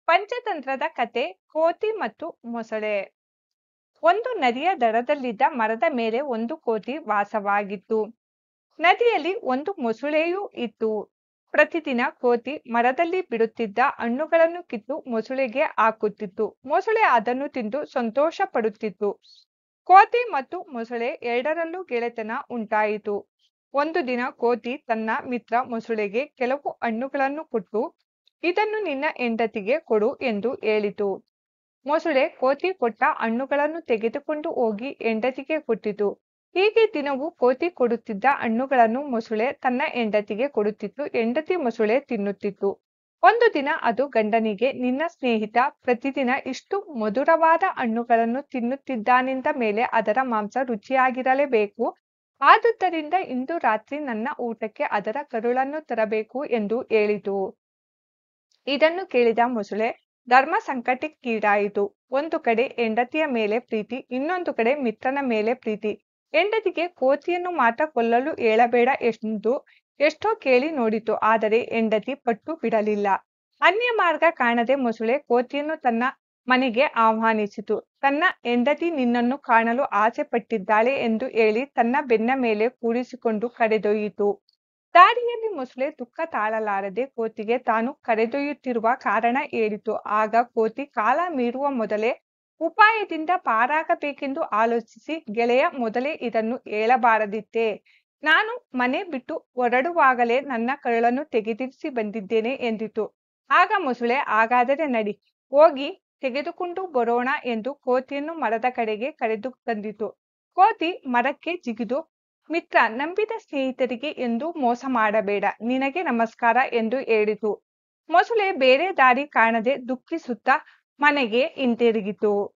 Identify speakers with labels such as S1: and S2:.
S1: ಪಂಚತಂತ್ರದ ಕತೆ ಕೋತಿ ಮತ್ತು ಮೊಸಳೆ ಒಂದು ನದಿಯ ದಡದಲ್ಲಿದ್ದ ಮರದ ಮೇಲೆ ಒಂದು ಕೋತಿ ವಾಸವಾಗಿತ್ತು ನದಿಯಲ್ಲಿ ಒಂದು ಮೊಸಳೆಯೂ ಇತ್ತು ಪ್ರತಿದಿನ ಕೋತಿ ಮರದಲ್ಲಿ ಬಿಡುತ್ತಿದ್ದ ಹಣ್ಣುಗಳನ್ನು ಕಿತ್ತು ಮೊಸಳೆಗೆ ಹಾಕುತ್ತಿತ್ತು ಮೊಸಳೆ ಅದನ್ನು ತಿಂದು ಸಂತೋಷ ಪಡುತ್ತಿತ್ತು ಕೋತಿ ಮತ್ತು ಮೊಸಳೆ ಎರಡರಲ್ಲೂ ಗೆಳೆತನ ಉಂಟಾಯಿತು ಒಂದು ದಿನ ಕೋತಿ ತನ್ನ ಮಿತ್ರ ಮೊಸಳೆಗೆ ಕೆಲವು ಹಣ್ಣುಗಳನ್ನು ಕೊಟ್ಟು ಇದನ್ನು ನಿನ್ನ ಹೆಂಡತಿಗೆ ಕೊಡು ಎಂದು ಹೇಳಿತು ಮೊಸಳೆ ಕೋತಿ ಕೊಟ್ಟ ಹಣ್ಣುಗಳನ್ನು ತೆಗೆದುಕೊಂಡು ಹೋಗಿ ಹೆಂಡತಿಗೆ ಕೊಟ್ಟಿತು ಹೀಗೆ ದಿನವೂ ಕೋತಿ ಕೊಡುತ್ತಿದ್ದ ಹಣ್ಣುಗಳನ್ನು ಮೊಸಳೆ ತನ್ನ ಹೆಂಡತಿಗೆ ಕೊಡುತ್ತಿತ್ತು ಹೆಂಡತಿ ಮೊಸಳೆ ತಿನ್ನುತ್ತಿತ್ತು ಒಂದು ದಿನ ಅದು ಗಂಡನಿಗೆ ನಿನ್ನ ಸ್ನೇಹಿತ ಪ್ರತಿದಿನ ಇಷ್ಟು ಮಧುರವಾದ ಹಣ್ಣುಗಳನ್ನು ತಿನ್ನುತ್ತಿದ್ದಾನಿಂದ ಮೇಲೆ ಅದರ ಮಾಂಸ ರುಚಿಯಾಗಿರಲೇಬೇಕು ಆದುದರಿಂದ ಇಂದು ರಾತ್ರಿ ನನ್ನ ಊಟಕ್ಕೆ ಅದರ ಕರುಳನ್ನು ತರಬೇಕು ಎಂದು ಹೇಳಿತು ಇದನ್ನು ಕೇಳಿದ ಮೊಸಳೆ ಧರ್ಮ ಸಂಕಟಕ್ಕೀಡಾಯಿತು ಒಂದು ಕಡೆ ಹೆಂಡತಿಯ ಮೇಲೆ ಪ್ರೀತಿ ಇನ್ನೊಂದು ಕಡೆ ಮಿತ್ರನ ಮೇಲೆ ಪ್ರೀತಿ ಹೆಂಡತಿಗೆ ಕೋತಿಯನ್ನು ಮಾತ್ರ ಕೊಲ್ಲಲು ಹೇಳಬೇಡ ಎಂದು ಎಷ್ಟೋ ಕೇಳಿ ನೋಡಿತು ಆದರೆ ಹೆಂಡತಿ ಪಟ್ಟು ಬಿಡಲಿಲ್ಲ ಅನ್ಯ ಮಾರ್ಗ ಕಾಣದೆ ಮೊಸಳೆ ಕೋತಿಯನ್ನು ತನ್ನ ಮನೆಗೆ ಆಹ್ವಾನಿಸಿತು ತನ್ನ ಹೆಂಡತಿ ನಿನ್ನನ್ನು ಕಾಣಲು ಆಸೆ ಪಟ್ಟಿದ್ದಾಳೆ ಎಂದು ಹೇಳಿ ತನ್ನ ಬೆನ್ನ ಮೇಲೆ ಕೂಡಿಸಿಕೊಂಡು ಕರೆದೊಯ್ಯಿತು ದಾರಿಯಲ್ಲಿ ಮೊಸಳೆ ದುಃಖ ತಾಳಲಾರದೆ ಕೋತಿಗೆ ತಾನು ಕರೆದೊಯ್ಯುತ್ತಿರುವ ಕಾರಣ ಹೇಳಿತು ಆಗ ಕೋತಿ ಕಾಲ ಮೀರುವ ಮೊದಲೇ ಉಪಾಯದಿಂದ ಪಾರಾಗಬೇಕೆಂದು ಆಲೋಚಿಸಿ ಗೆಳೆಯ ಮೊದಲೇ ಇದನ್ನು ಹೇಳಬಾರದಿತ್ತೆ ನಾನು ಮನೆ ಬಿಟ್ಟು ಹೊರಡುವಾಗಲೇ ನನ್ನ ಕರುಳನ್ನು ತೆಗೆದಿರಿಸಿ ಬಂದಿದ್ದೇನೆ ಎಂದಿತು ಆಗ ಮೊಸಳೆ ಹಾಗಾದರೆ ನಡಿ ಹೋಗಿ ತೆಗೆದುಕೊಂಡು ಬರೋಣ ಎಂದು ಕೋತಿಯನ್ನು ಮರದ ಕಡೆಗೆ ಕರೆದು ತಂದಿತು ಕೋತಿ ಮರಕ್ಕೆ ಜಿಗಿದು ಮಿತ್ರ ನಂಬಿದ ಸ್ನೇಹಿತರಿಗೆ ಎಂದು ಮೋಸ ಮಾಡಬೇಡ ನಿನಗೆ ನಮಸ್ಕಾರ ಎಂದು ಹೇಳಿತು ಮೊಸಳೆ ಬೇರೆ ದಾರಿ ಕಾಣದೆ ದುಃಖಿಸುತ್ತಾ ಮನೆಗೆ ಹಿಂತಿರುಗಿತು